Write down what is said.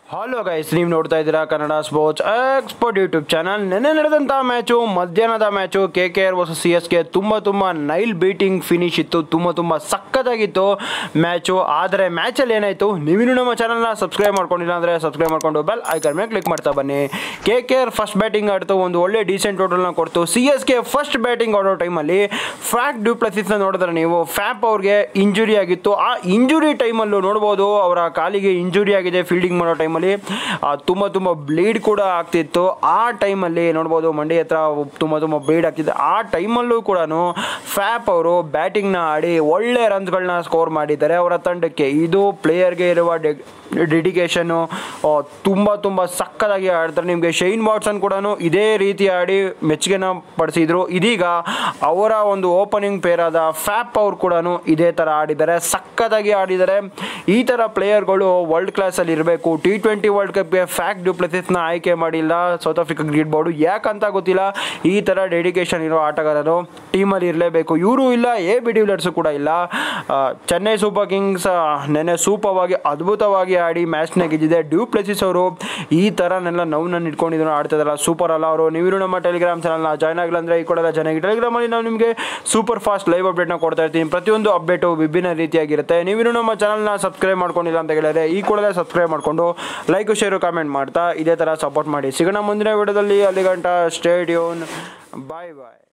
hello guys ನೀವು ನೋಡ್ತಾ ಇದ್ದೀರಾ Kannada sports export YouTube channel ನೆನ್ನೆ ನಡೆದಂಥ ಮ್ಯಾಚು ಮಧ್ಯಾಹ್ನದ match K K R versus C S K ತುಂಬ ತುಂಬ ನೈಲ್ ಬೀಟಿಂಗ್ ಫಿನಿಶ್ ಇತ್ತು ತುಂಬ ತುಂಬ ಸಖತ್ತಾಗಿತ್ತು ಮ್ಯಾಚು ಆದರೆ ಮ್ಯಾಚಲ್ಲಿ ಏನಾಯಿತು ನೀವಿನ್ನೂ ನಮ್ಮ ಚಾನಲ್ನ ಸಬ್ಸ್ಕ್ರೈಬ್ ಮಾಡ್ಕೊಂಡಿಲ್ಲ ಅಂದರೆ ಸಬ್ಸ್ಕ್ರೈಬ್ ಮಾಡ್ಕೊಂಡು ಬೆಲ್ ಐಕನ್ ಮೇಲೆ ಕ್ಲಿಕ್ ಮಾಡ್ತಾ ಬನ್ನಿ K K R first batting ಆಡ್ತು ಒಂದು ಒಳ್ಳೆ ಡೀಸೆಂಟ್ ಟೋಟಲ್ನ ಕೊಡ್ತು C S K first batting ಆಡೋ ಟೈಮಲ್ಲಿ ಫ್ಯಾಕ್ ಡ್ಯೂಪ್ಲಸಿಸ್ನ ನೋಡಿದ್ರೆ ನೀವು ಫ್ಯಾಪ್ ಅವ್ರಿಗೆ ಇಂಜುರಿ ಆಗಿತ್ತು ಆ ಇಂಜುರಿ ಟೈಮಲ್ಲೂ ನೋಡ್ಬೋದು ಅವರ ಕಾಲಿಗೆ ಇಂಜುರಿ ಆಗಿದೆ ಫೀಲ್ಡಿಂಗ್ ಮಾಡೋ ಟೈಮಲ್ಲಿ ತುಂಬ ತುಂಬ ಬ್ಲೀಡ್ ಕೂಡ ಆಗ್ತಿತ್ತು ಆ ಟೈಮಲ್ಲಿ ನೋಡ್ಬೋದು ಮಂಡಿ ಹತ್ರ ತುಂಬ ತುಂಬ ಬ್ಲೀಡ್ ಆಗ್ತಿದೆ ಆ ಟೈಮಲ್ಲೂ ಕೂಡ ಫ್ಯಾಪ್ ಅವರು ಬ್ಯಾಟಿಂಗ್ನ ಆಡಿ ಒಳ್ಳೆ ರನ್ಸ್ಗಳನ್ನ ಸ್ಕೋರ್ ಮಾಡಿದ್ದಾರೆ ಅವರ ತಂಡಕ್ಕೆ ಇದು ಪ್ಲೇಯರ್ಗೆ ಇರುವ ಡೆಡಿಕೇಶನ್ನು ತುಂಬ ತುಂಬ ಸಕ್ಕತ್ತಾಗಿ ಆಡ್ತಾರೆ ನಿಮಗೆ ಶೈನ್ ವಾಟ್ಸನ್ ಕೂಡ ಇದೇ ರೀತಿ ಆಡಿ ಮೆಚ್ಚುಗೆನ ಪಡಿಸಿದ್ರು ಇದೀಗ ಅವರ ಒಂದು ಓಪನಿಂಗ್ ಪೇರ್ ಆದ ಫ್ಯಾಪ್ ಅವ್ರು ಕೂಡ ಇದೇ ಥರ ಆಡಿದ್ದಾರೆ ಸಕ್ಕತ್ತಾಗಿ ಆಡಿದ್ದಾರೆ ಈ ಥರ ಪ್ಲೇಯರ್ಗಳು ವರ್ಲ್ಡ್ ಕ್ಲಾಸಲ್ಲಿ ಇರಬೇಕು ಟಿ ಟ್ವೆಂಟಿ ವರ್ಲ್ಡ್ ಕಪ್ಗೆ ಫ್ಯಾಕ್ ಡ್ಯೂಪ್ಲೆಸಿಸ್ನ ಆಯ್ಕೆ ಮಾಡಿಲ್ಲ ಸೌತ್ ಆಫ್ರಿಕಾ ಕ್ರಿಕೆಟ್ ಬೋರ್ಡು ಯಾಕಂತ ಗೊತ್ತಿಲ್ಲ ಈ ಥರ ಡೆಡಿಕೇಶನ್ ಇರೋ ಆಟಗಾರರು ಟೀಮಲ್ಲಿ ಇರಲೇಬೇಕು ಇವರು ಇಲ್ಲ ಎ ಬಿ ಡಿವಿಲರ್ಸು ಕೂಡ ಇಲ್ಲ ಆ, ಚೆನ್ನೈ ಸೂಪರ್ ಕಿಂಗ್ಸ್ ನೆನೆ ಸೂಪರ್ವಾಗಿ ಅದ್ಭುತವಾಗಿ ಆಡಿ ಮ್ಯಾಚ್ನ ಗೆದ್ದಿದೆ ಡ್ಯೂಪ್ಲೆಸಿಸ್ ಅವರು ಈ ಥರನೆಲ್ಲ ನೋವನ್ನು ಇಟ್ಕೊಂಡಿದ್ರು ಆಡ್ತಿದಾರಲ್ಲ ಸೂಪರ್ ಅಲ್ಲ ಅವರು ನೀವು ನಮ್ಮ ಟೆಲಿಗ್ರಾಮ್ ಚಾನಲ್ನ ಜಾಯ್ನ್ ಆಗಿಲ್ಲ ಅಂದರೆ ಈ ಕೊಡಲ್ಲ ಚೆನ್ನಾಗಿ ಟೆಲಿಗ್ರಾಮಲ್ಲಿ ನಾವು ನಿಮಗೆ ಸೂಪರ್ ಫಾಸ್ಟ್ ಲೈವ್ ಅಪ್ಡೇಟ್ನ ಕೊಡ್ತಾ ಇರ್ತೀನಿ ಪ್ರತಿಯೊಂದು ಅಪ್ಡೇಟು ವಿಭಿನ್ನ ರೀತಿಯಾಗಿರುತ್ತೆ ನೀವು ನಮ್ಮ ಚಾನಲ್ನ ಸಬ್ಸ್ಕ್ರೈಬ್ ಮಾಡ್ಕೊಂಡಿಲ್ಲ ಅಂತ ಹೇಳಿದ್ರೆ ಈ ಕೂಡಲೇ ಸಬ್ಸ್ಕ್ರೈಬ್ ಮಾಡಿಕೊಂಡು ಲೈಕ್ ಶೇರು ಕಾಮೆಂಟ್ ಮಾಡ್ತಾ ಇದೇ ಥರ ಸಪೋರ್ಟ್ ಮಾಡಿ ಸಿಗೋಣ ಮುಂದಿನ ವಿಡಿಯೋದಲ್ಲಿ ಅಲ್ಲಿ ಗಂಟ ಸ್ಟೇಡಿಯೋನ್ ಬಾಯ್ ಬಾಯ್